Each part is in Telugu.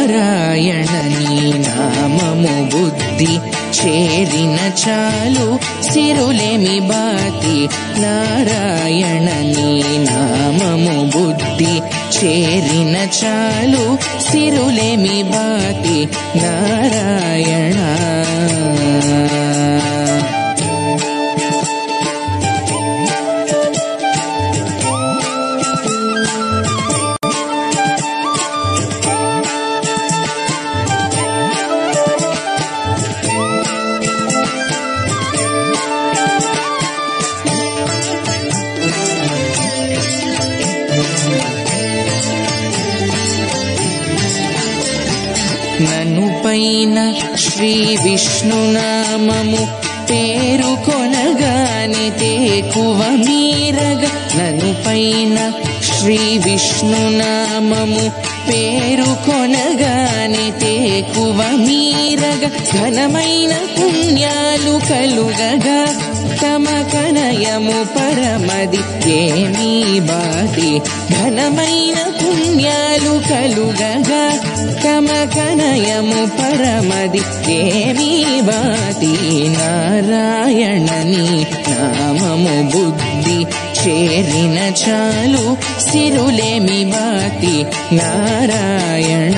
నారాయణ నీ నామము బుద్ధి చేరిన చాలు సిరులేమి బాతి నారాయణ నీ నామము బుద్ధి చేరిన చాలు సిరులేమి బాతి నారాయణ నన్ను పైన శ్రీ విష్ణునామము పేరు కొనగాని తేకువ మీరగ నన్ను పైన శ్రీ విష్ణునామము పేరు కొనగాని తేకువ మీరగ ఘనమైన పుణ్యాలు కలుగగా తమ కనయము పరమది ఏమీ బాటి ఘనమైన పుణ్యాలు కలుగగా తమ కనయము పరమది ఏమీ బాటి నారాయణని నామము బుద్ధి చేరిన చాలు సిరులేమి బాటి నారాయణ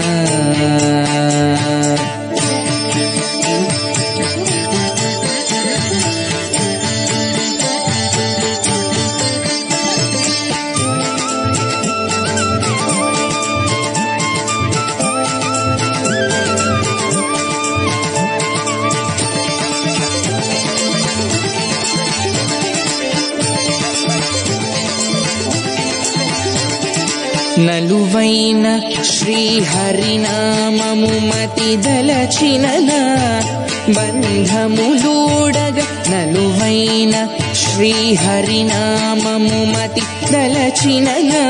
నలువైన శ్రీ హరినామము మతి దలచిననా బంధములూడగ నలువైన శ్రీ హరినామము మతి దలచిననా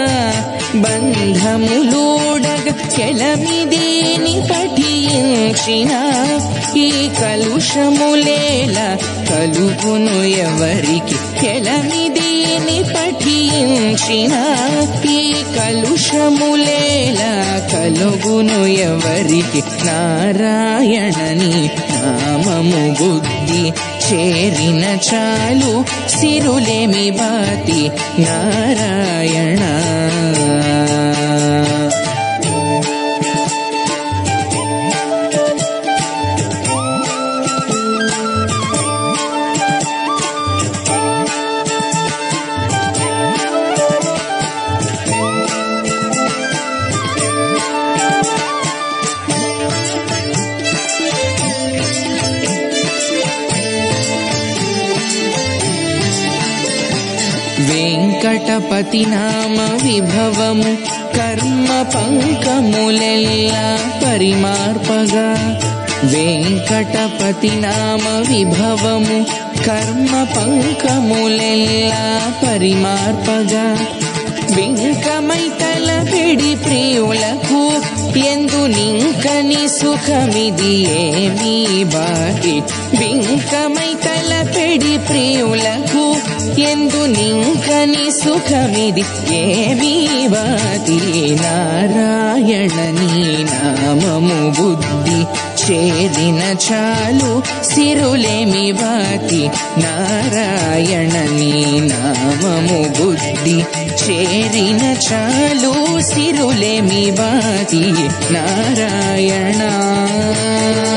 బంధములూడగ కెలమిదేని పఠించిన ఈ కలుషములేల కలుగును ఎవరికి కెలమిదేని పఠించిన ఈ కలుషములేల కలుగును ఎవరికి నారాయణని నామము బుద్ధి చేరిన చాలు సిరులేమి బాతి నారాయణ వెంకటపతి నామ విభవము కర్మ పంకములెల్లా పరిమార్పగా వెంకటపతి నామ విభవము కర్మ పంకములెల్లా పరిమార్పగా వెంకమై తలపెడి ప్రియులకు ఎందు నింకని సుఖమిది ఏమీ బాటి బింకమై తలపెడి ప్రియులకు ఎందు నింకని సుఖమిది ఏమీ బాటి నారాయణని నామము బుద్ధి చేరిన చాలు సిరులేమి బాటి నారాయణని నామము బుద్ధి చేరిన చాలు సిరులేమి బాటి నారాయణ